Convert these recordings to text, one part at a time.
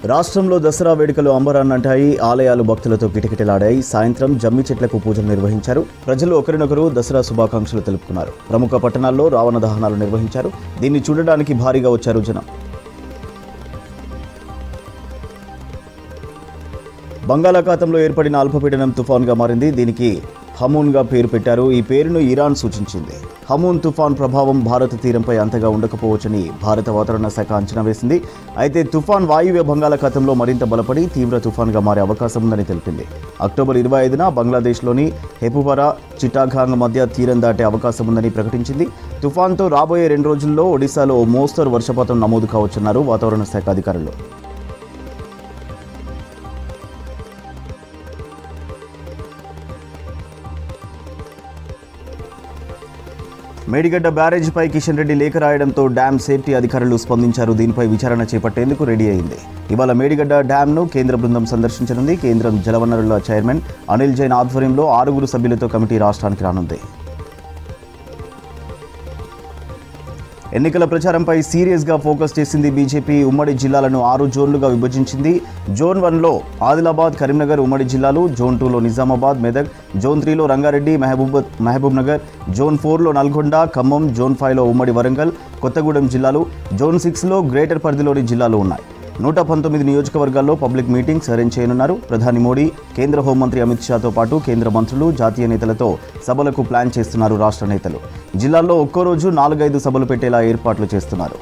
రాష్ట్రంలో దసరా వేడుకలు అంబరాన్నంటాయి ఆలయాలు భక్తులతో కిటకిటలాడాయి సాయంత్రం జమ్మి చెట్లకు పూజలు నిర్వహించారు ప్రజలు ఒకరినొకరు దసరా శుభాకాంక్షలు తెలుపుకున్నారు ప్రముఖ పట్టణాల్లో రావణ దహనాలు నిర్వహించారు దీన్ని చూడడానికి భారీగా వచ్చారు జనం బంగాళాఖాతంలో ఏర్పడిన అల్పపీడనం తుఫాన్గా మారింది దీనికి హమూన్గా పేరు పెట్టారు ఈ పేరును ఇరాన్ సూచించింది హమూన్ తుఫాన్ ప్రభావం భారత తీరంపై అంతగా ఉండకపోవచ్చని భారత వాతావరణ శాఖ అంచనా వేసింది అయితే తుఫాన్ వాయువ్య బంగాళాఖాతంలో మరింత బలపడి తీవ్ర తుఫాన్గా మారే అవకాశం ఉందని తెలిపింది అక్టోబర్ ఇరవై ఐదున బంగ్లాదేశ్లోని హెపువరా చిటాగాంగ్ మధ్య తీరం దాటే అవకాశం ఉందని ప్రకటించింది తుఫాన్తో రాబోయే రెండు రోజుల్లో ఒడిశాలో ఓ మోస్తరు వర్షపాతం నమోదు కావచ్చన్నారు వాతావరణ శాఖ అధికారులు మేడిగడ్డ బ్యారేజ్పై కిషన్ రెడ్డి లేఖ రాయడంతో డ్యామ్ సేఫ్టీ అధికారులు స్పందించారు దీనిపై విచారణ చేపట్టేందుకు రెడీ అయింది ఇవాళ మేడిగడ్డ డ్యాంను కేంద్ర బృందం సందర్శించనుంది కేంద్రం జలవనరుల చైర్మన్ అనిల్ జైన్ ఆధ్వర్యంలో ఆరుగురు సభ్యులతో కమిటీ రాష్ట్రానికి రానుంది ఎన్నికల ప్రచారంపై సీరియస్గా ఫోకస్ చేసింది బీజేపీ ఉమ్మడి జిల్లాలను ఆరు జోన్లుగా విభజించింది జోన్ వన్లో ఆదిలాబాద్ కరీంనగర్ ఉమ్మడి జిల్లాలు జోన్ టూలో నిజామాబాద్ మెదక్ జోన్ త్రీలో రంగారెడ్డి మహబూబ్ మహబూబ్ నగర్ జోన్ ఫోర్లో నల్గొండ ఖమ్మం జోన్ ఫైవ్లో ఉమ్మడి వరంగల్ కొత్తగూడెం జిల్లాలు జోన్ సిక్స్లో గ్రేటర్ పరిధిలోని జిల్లాలు ఉన్నాయి నూట పంతొమ్మిది నియోజకవర్గాల్లో పబ్లిక్ మీటింగ్స్ అరేంజ్ చేయనున్నారు ప్రధాని మోడీ కేంద్ర హోంమంత్రి అమిత్ షాతో పాటు కేంద్ర మంత్రులు జాతీయ నేతలతో సభలకు ప్లాన్ చేస్తున్నారు రాష్ట్ర నేతలు జిల్లాల్లో ఒక్కో రోజు నాలుగైదు సభలు పెట్టేలా ఏర్పాట్లు చేస్తున్నారు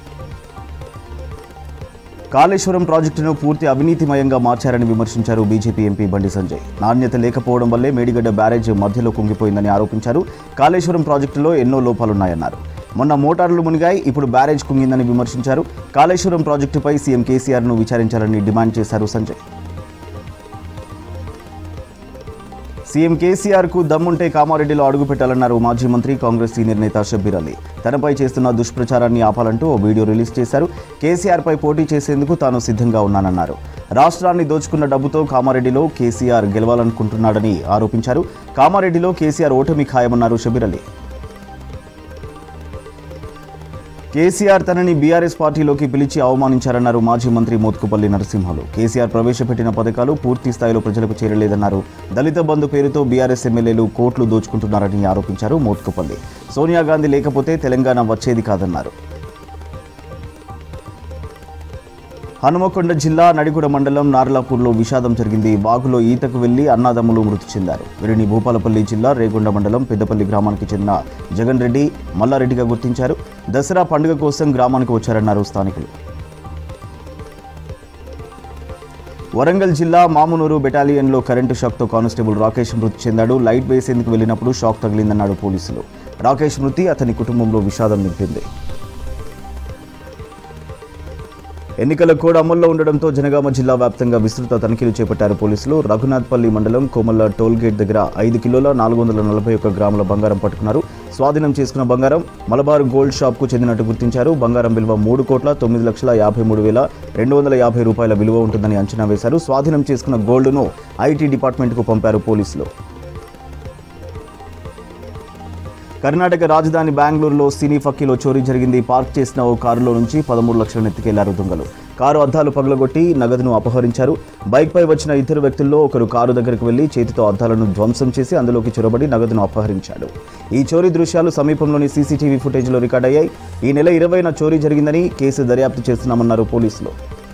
కాళేశ్వరం ప్రాజెక్టును పూర్తి అవినీతిమయంగా మార్చారని విమర్శించారు బీజేపీ ఎంపీ బండి సంజయ్ నాణ్యత లేకపోవడం వల్లే మేడిగడ్డ బ్యారేజ్ మధ్యలో కుంగిపోయిందని ఆరోపించారు కాళేశ్వరం ప్రాజెక్టులో ఎన్నో లోపాలున్నాయన్నారు మొన్న మోటార్లు మునిగాయి ఇప్పుడు బ్యారేజ్ కుంగిందని విమర్శించారు కాళేశ్వరం ప్రాజెక్టుపై సీఎం కేసీఆర్ను విచారించాలని డిమాండ్ చేశారు సంజయ్ సీఎం కేసీఆర్కు దమ్ముంటే కామారెడ్డిలో అడుగుపెట్టాలన్నారు మాజీ మంత్రి కాంగ్రెస్ సీనియర్ నేత షబ్బీర్ అలీ తనపై చేస్తున్న దుష్ప్రచారాన్ని ఆపాలంటూ ఓ వీడియో రిలీజ్ చేశారు కేసీఆర్పై పోటీ చేసేందుకు తాను సిద్ధంగా ఉన్నానన్నారు రాష్ట్రాన్ని దోచుకున్న డబ్బుతో కామారెడ్డిలో కేసీఆర్ గెలవాలనుకుంటున్నాడని ఆరోపించారు కామారెడ్డిలో కేసీఆర్ ఓటమి ఖాయమన్నారు షబ్బీర్ అలీ కేసీఆర్ తనని బీఆర్ఎస్ పార్టీలోకి పిలిచి అవమానించారన్నారు మాజీ మంత్రి మోత్కుపల్లి నరసింహలు కేసీఆర్ ప్రవేశపెట్టిన పథకాలు పూర్తి స్థాయిలో ప్రజలకు చేరలేదన్నారు దళిత బంధు పేరుతో బీఆర్ఎస్ ఎమ్మెల్యేలు కోట్లు దోచుకుంటున్నారని ఆరోపించారు మోత్కుపల్లి సోనియా గాంధీ లేకపోతే తెలంగాణ వచ్చేది కాదన్నారు హనుమకొండ జిల్లా నడిగూడ మండలం నార్లాపూర్లో విషాదం జరిగింది వాగులో ఈతకు వెళ్లి అన్నాదమ్ములు మృతి చెందారు వీరిని భూపాలపల్లి జిల్లా రేగొండ మండలం పెద్దపల్లి గ్రామానికి చెందిన జగన్ రెడ్డి మల్లారెడ్డిగా గుర్తించారు దసరా పండుగ కోసం గ్రామానికి వచ్చారన్నారు స్థానికులు వరంగల్ జిల్లా మామునూరు బెటాలియన్లో కరెంటు షాక్తో కానిస్టేబుల్ రాకేష్ మృతి చెందాడు లైట్ వేసేందుకు వెళ్లినప్పుడు షాక్ తగిలిందన్నాడు పోలీసులు రాకేష్ మృతి అతని కుటుంబంలో విషాదం నింపింది ఎన్నికల కోడ్ అమల్లో ఉండడంతో జనగామ జిల్లా వ్యాప్తంగా విస్తృత తనిఖీలు చేపట్టారు పోలీసులు రఘునాథ్పల్లి మండలం కోమల్ల టోల్ గేట్ దగ్గర ఐదు కిలోల నాలుగు వందల నలభై ఒక్క గ్రాముల బంగారం పట్టుకున్నారు స్వాధీనం చేసుకున్న బంగారం మలబార్ గోల్డ్ షాప్కు చెందినట్టు గుర్తించారు బంగారం విలువ మూడు కోట్ల తొమ్మిది లక్షల యాభై మూడు వేల రెండు వందల యాభై రూపాయల విలువ ఉంటుందని అంచనా వేశారు స్వాధీనం చేసుకున్న గోల్డ్ను ఐటీ డిపార్ట్మెంట్కు పంపారు పోలీసులు కర్ణాటక రాజధాని బెంగళూరులో సినీ ఫక్కీలో చోరీ జరిగింది పార్క్ చేసిన ఓ కారులో నుంచి పదమూడు లక్షల ఎత్తుకెళ్లారు దొంగలు కారు అద్దాలు పగలగొట్టి నగదును అపహరించారు బైక్పై వచ్చిన ఇద్దరు వ్యక్తుల్లో ఒకరు కారు దగ్గరకు వెళ్లి చేతితో అద్దాలను ధ్వంసం చేసి అందులోకి చొరబడి నగదును అపహరించాడు ఈ చోరీ దృశ్యాలు సమీపంలోని సీసీటీవీ ఫుటేజ్లో రికార్డయ్యాయి ఈ నెల ఇరవైన చోరీ జరిగిందని కేసు దర్యాప్తు చేస్తున్నామన్నారు పోలీసులు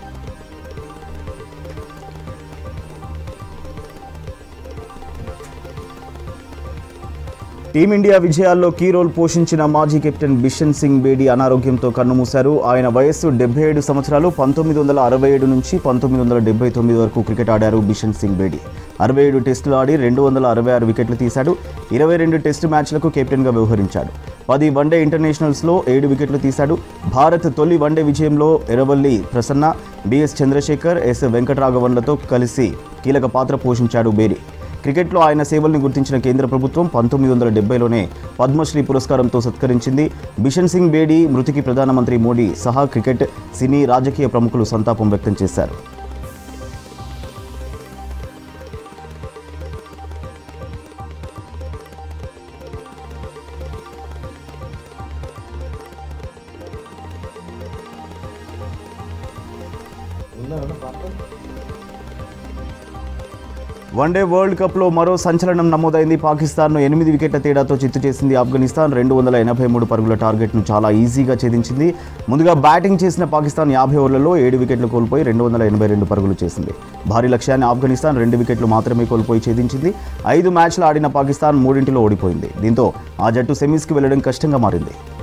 టీమిండియా విజయాల్లో కీ రోల్ పోషించిన మాజీ కెప్టెన్ బిషన్ సింగ్ బేడి అనారోగ్యంతో కన్నుమూశారు ఆయన వయస్సు డెబ్బై ఏడు సంవత్సరాలు పంతొమ్మిది వందల అరవై ఏడు నుంచి పంతొమ్మిది వందల డెబ్బై తొమ్మిది వరకు క్రికెట్ ఆడారు బిషన్ సింగ్ బేడి అరవై ఏడు టెస్టులు ఆడి రెండు వందల అరవై ఆరు వికెట్లు తీశాడు ఇరవై రెండు టెస్టు మ్యాచ్లకు కెప్టెన్గా వ్యవహరించాడు పది వన్డే ఇంటర్నేషనల్స్లో ఏడు వికెట్లు తీశాడు భారత్ తొలి వన్డే విజయంలో ఎరవల్లి ప్రసన్న బిఎస్ చంద్రశేఖర్ ఎస్ వెంకటరాఘవన్లతో కలిసి కీలక పాత్ర పోషించాడు బేడి క్రికెట్లో ఆయన సేవల్ని గుర్తించిన కేంద్ర ప్రభుత్వం పంతొమ్మిది వందల డెబ్బైలోనే పద్మశ్రీ పురస్కారంతో సత్కరించింది బిషన్ సింగ్ బేడి మృతికి ప్రధానమంత్రి మోడీ సహా క్రికెట్ సినీ రాజకీయ ప్రముఖులు సంతాపం వ్యక్తం చేశారు వన్డే వరల్డ్ కప్లో మరో సంచలనం నమోదైంది పాకిస్తాన్ను ఎనిమిది వికెట్ల తేడాతో చిత్తు చేసింది ఆఫ్ఘనిస్తాన్ రెండు వందల ఎనభై మూడు పరుగుల టార్గెట్ను చాలా ఈజీగా ఛేదించింది ముందుగా బ్యాటింగ్ చేసిన పాకిస్తాన్ యాభై ఓవర్లలో ఏడు వికెట్లు కోల్పోయి రెండు వందల ఎనభై రెండు పరుగులు చేసింది భారీ లక్ష్యాన్ని ఆఫ్ఘనిస్తాన్ రెండు వికెట్లు మాత్రమే కోల్పోయి ఛేదించింది ఐదు మ్యాచ్లు ఆడిన పాకిస్తాన్ మూడింటిలో ఓడిపోయింది దీంతో ఆ జట్టు సెమీస్కి వెళ్లడం కష్టంగా మారింది